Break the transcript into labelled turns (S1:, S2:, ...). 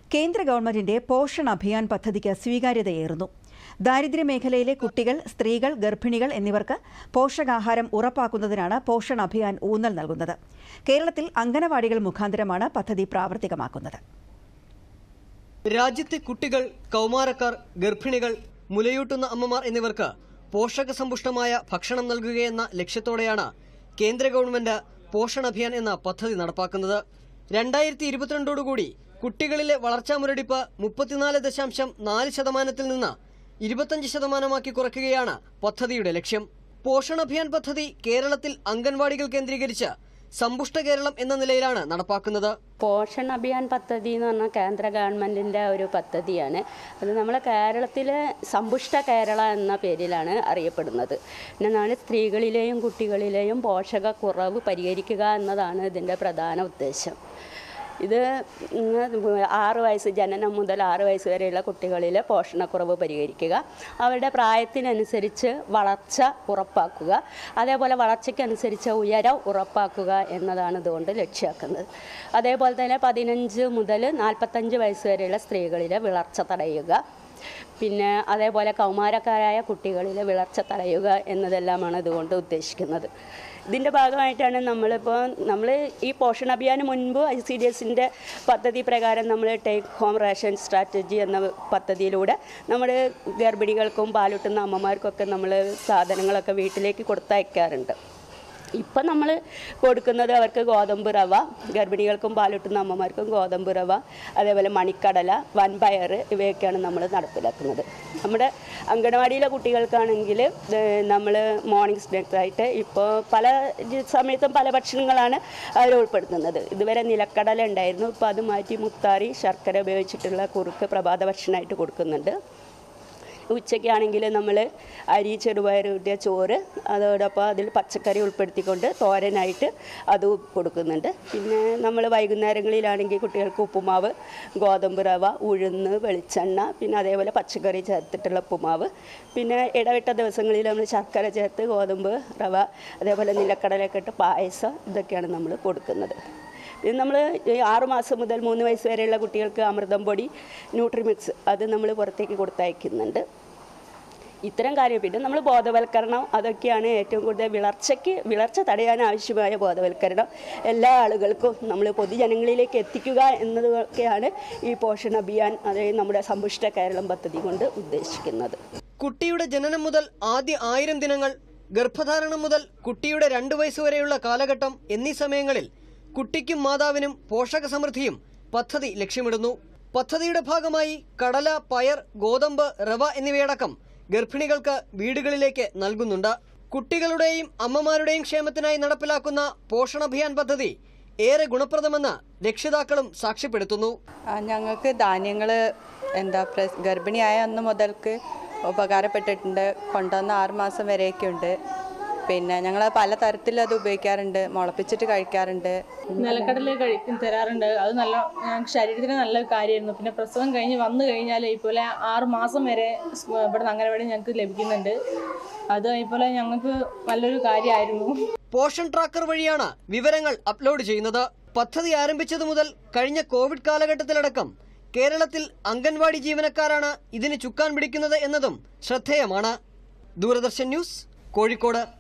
S1: കേന്ദ്ര ഗവൺമെന്റിന്റെ പോഷൺ അഭിയാൻ പദ്ധതിക്ക് സ്വീകാര്യതയേറുന്നു ദാരിദ്ര്യ മേഖലയിലെ കുട്ടികൾ സ്ത്രീകൾ ഗർഭിണികൾ എന്നിവർക്ക് പോഷകാഹാരം ഉറപ്പാക്കുന്നതിനാണ് പോഷൺ അഭിയാൻ ഊന്നൽ നൽകുന്നത് കേരളത്തിൽ അംഗനവാടികൾ മുഖാന്തരമാണ് പദ്ധതി പ്രാവർത്തികമാക്കുന്നത്
S2: രാജ്യത്തെ കുട്ടികൾ കൗമാരക്കാർ ഗർഭിണികൾ മുലയൂട്ടുന്ന അമ്മമാർ എന്നിവർക്ക് പോഷകസമ്പുഷ്ടമായ ഭക്ഷണം നൽകുകയെന്ന ലക്ഷ്യത്തോടെയാണ് കേന്ദ്ര ഗവൺമെന്റ് പോഷൺ അഭിയാൻ എന്ന പദ്ധതി നടപ്പാക്കുന്നത് രണ്ടായിരത്തി ഇരുപത്തിരണ്ടോടുകൂടി കുട്ടികളിലെ വളർച്ചാ മുരടിപ്പ് മുപ്പത്തിനാല് ദശാംശം നാല് ശതമാനത്തിൽ നിന്ന് ഇരുപത്തഞ്ച് ശതമാനമാക്കി കുറയ്ക്കുകയാണ് പദ്ധതിയുടെ ലക്ഷ്യം പോഷൺ അഭിയാൻ പദ്ധതി കേരളത്തിൽ അംഗൻവാടികൾ കേന്ദ്രീകരിച്ച് സമ്പുഷ്ട കേരളം എന്ന നിലയിലാണ് നടപ്പാക്കുന്നത്
S3: പോഷൺ അഭിയാൻ പദ്ധതി എന്ന് പറഞ്ഞാൽ കേന്ദ്ര ഗവൺമെൻറ്റിൻ്റെ ഒരു പദ്ധതിയാണ് അത് നമ്മളെ കേരളത്തിലെ സമ്പുഷ്ട കേരള എന്ന പേരിലാണ് അറിയപ്പെടുന്നത് പിന്നെ നാല് സ്ത്രീകളിലെയും കുട്ടികളിലെയും പോഷകക്കുറവ് പരിഹരിക്കുക എന്നതാണ് ഇതിൻ്റെ പ്രധാന ഉദ്ദേശം ഇത് ഇങ്ങ് ആറ് വയസ്സ് ജനനം മുതൽ ആറ് വയസ്സ് വരെയുള്ള കുട്ടികളിലെ പോഷണക്കുറവ് പരിഹരിക്കുക അവരുടെ പ്രായത്തിനനുസരിച്ച് വളർച്ച ഉറപ്പാക്കുക അതേപോലെ വളർച്ചയ്ക്കനുസരിച്ച് ഉയരം ഉറപ്പാക്കുക എന്നതാണ് ഇതുകൊണ്ട് ലക്ഷ്യമാക്കുന്നത് അതേപോലെ തന്നെ പതിനഞ്ച് മുതൽ നാൽപ്പത്തഞ്ച് വയസ്സ് വരെയുള്ള സ്ത്രീകളിലെ വിളർച്ച തടയുക പിന്നെ അതേപോലെ കൗമാരക്കാരായ കുട്ടികളിലെ വിളർച്ച തടയുക എന്നതെല്ലാമാണ് ഇതുകൊണ്ട് ഉദ്ദേശിക്കുന്നത് ഇതിൻ്റെ ഭാഗമായിട്ടാണ് നമ്മളിപ്പോൾ നമ്മൾ ഈ പോഷൺ അഭിയാന് മുൻപ് ഐ സി ഡി എസിൻ്റെ പദ്ധതി പ്രകാരം നമ്മൾ ടേക്ക് ഹോം റേഷൻ സ്ട്രാറ്റജി എന്ന പദ്ധതിയിലൂടെ നമ്മൾ ഗർഭിണികൾക്കും പാലൂട്ടുന്ന അമ്മമാർക്കൊക്കെ നമ്മൾ സാധനങ്ങളൊക്കെ വീട്ടിലേക്ക് കൊടുത്തയക്കാറുണ്ട് ഇപ്പം നമ്മൾ കൊടുക്കുന്നത് അവർക്ക് ഗോതമ്പ് റവ ഗർഭിണികൾക്കും പാലൂട്ടുന്ന അമ്മമാർക്കും ഗോതമ്പ് റവ അതേപോലെ മണിക്കടല വൻപയർ ഇവയൊക്കെയാണ് നമ്മൾ നടപ്പിലാക്കുന്നത് നമ്മുടെ അങ്കണവാടിയിലെ കുട്ടികൾക്കാണെങ്കിൽ നമ്മൾ മോർണിംഗ് സ്നാക്സ് ആയിട്ട് ഇപ്പോൾ പല സമയത്തും പല ഭക്ഷണങ്ങളാണ് അവർ ഉൾപ്പെടുത്തുന്നത് ഇതുവരെ നിലക്കടല ഉണ്ടായിരുന്നു ഇപ്പോൾ അത് മാറ്റി മുത്താറി ശർക്കര ഉപയോഗിച്ചിട്ടുള്ള കുറുക്ക് പ്രഭാത ഭക്ഷണമായിട്ട് കൊടുക്കുന്നുണ്ട് ഉച്ചയ്ക്കാണെങ്കിൽ നമ്മൾ അരി ചെറുപയർ കൂട്ടിയ ചോറ് അതോടൊപ്പം അതിൽ പച്ചക്കറി ഉൾപ്പെടുത്തിക്കൊണ്ട് തോരനായിട്ട് അത് കൊടുക്കുന്നുണ്ട് പിന്നെ നമ്മൾ വൈകുന്നേരങ്ങളിലാണെങ്കിൽ കുട്ടികൾക്ക് ഉപ്പുമാവ് ഗോതമ്പ് റവ ഉഴുന്ന് വെളിച്ചെണ്ണ പിന്നെ അതേപോലെ പച്ചക്കറി ചേർത്തിട്ടുള്ള ഉപ്പുമാവ് പിന്നെ ഇടവിട്ട ദിവസങ്ങളിൽ നമ്മൾ ശർക്കര ചേർത്ത് ഗോതമ്പ് റവ അതേപോലെ നിലക്കടലൊക്കെ ഇട്ട് പായസം ഇതൊക്കെയാണ് നമ്മൾ കൊടുക്കുന്നത് ഇത് നമ്മൾ ആറ് മാസം മുതൽ മൂന്ന് വയസ്സ് വരെയുള്ള കുട്ടികൾക്ക് അമൃതം പൊടി ന്യൂട്രിമിക്സ് അത് നമ്മൾ പുറത്തേക്ക് കൊടുത്തയക്കുന്നുണ്ട് ഇത്തരം കാര്യം പിന്നെ നമ്മൾ ബോധവൽക്കരണം അതൊക്കെയാണ് ഏറ്റവും കൂടുതൽ വിളർച്ചയ്ക്ക് വിളർച്ച തടയാൻ ആവശ്യമായ ബോധവൽക്കരണം എല്ലാ ആളുകൾക്കും നമ്മൾ പൊതുജനങ്ങളിലേക്ക് എത്തിക്കുക എന്നതൊക്കെയാണ് ഈ പോഷൺ അഭിയാൻ അതായത് നമ്മുടെ സമ്പുഷ്ട കേരളം പദ്ധതി കൊണ്ട് ഉദ്ദേശിക്കുന്നത്
S2: കുട്ടിയുടെ ജനനം മുതൽ ആദ്യ ആയിരം ദിനങ്ങൾ ഗർഭധാരണം മുതൽ കുട്ടിയുടെ രണ്ടു വയസ്സ് വരെയുള്ള കാലഘട്ടം എന്നീ സമയങ്ങളിൽ കുട്ടിക്കും മാതാവിനും പോഷക സമൃദ്ധിയും പദ്ധതി ലക്ഷ്യമിടുന്നു പദ്ധതിയുടെ ഭാഗമായി കടല പയർ ഗോതമ്പ് റവ എന്നിവയടക്കം ഗർഭിണികൾക്ക് വീടുകളിലേക്ക് നൽകുന്നുണ്ട് കുട്ടികളുടെയും അമ്മമാരുടെയും ക്ഷേമത്തിനായി നടപ്പിലാക്കുന്ന പോഷണഭിയാൻ പദ്ധതി ഏറെ ഗുണപ്രദമെന്ന് രക്ഷിതാക്കളും സാക്ഷ്യപ്പെടുത്തുന്നു
S4: ഞങ്ങൾക്ക് ധാന്യങ്ങൾ എന്താ പ്രസ് ഗർഭിണിയായ അന്ന് മുതൽക്ക് ഉപകാരപ്പെട്ടിട്ടുണ്ട് കൊണ്ടുവന്ന ആറുമാസം വരെയൊക്കെ ഉണ്ട് പിന്നെ ഞങ്ങൾ പല തരത്തിൽ അത് ഉപയോഗിക്കാറുണ്ട് മുളപ്പിച്ചിട്ട് കഴിക്കാറുണ്ട്
S5: നിലക്കടല കഴിക്കും തരാറുണ്ട് അത് നല്ല ഞങ്ങൾക്ക് ശരീരത്തിന് നല്ല കാര്യമായിരുന്നു പിന്നെ പ്രസവം കഴിഞ്ഞ് വന്നു കഴിഞ്ഞാൽ ഇതുപോലെ ആറ് മാസം വരെ സ് ഇവിടെ നിന്ന് അംഗനവാടി ഞങ്ങൾക്ക് ലഭിക്കുന്നുണ്ട് അത് ഇതുപോലെ ഞങ്ങൾക്ക് നല്ലൊരു കാര്യമായിരുന്നു
S2: പോഷൻ ട്രാക്കർ വഴിയാണ് വിവരങ്ങൾ അപ്ലോഡ് ചെയ്യുന്നത് പദ്ധതി ആരംഭിച്ചതു മുതൽ കഴിഞ്ഞ കോവിഡ് കാലഘട്ടത്തിലടക്കം കേരളത്തിൽ അംഗൻവാടി ജീവനക്കാരാണ് ഇതിന് ചുക്കാൻ പിടിക്കുന്നത് എന്നതും ശ്രദ്ധേയമാണ് ദൂരദർശൻ ന്യൂസ് കോഴിക്കോട്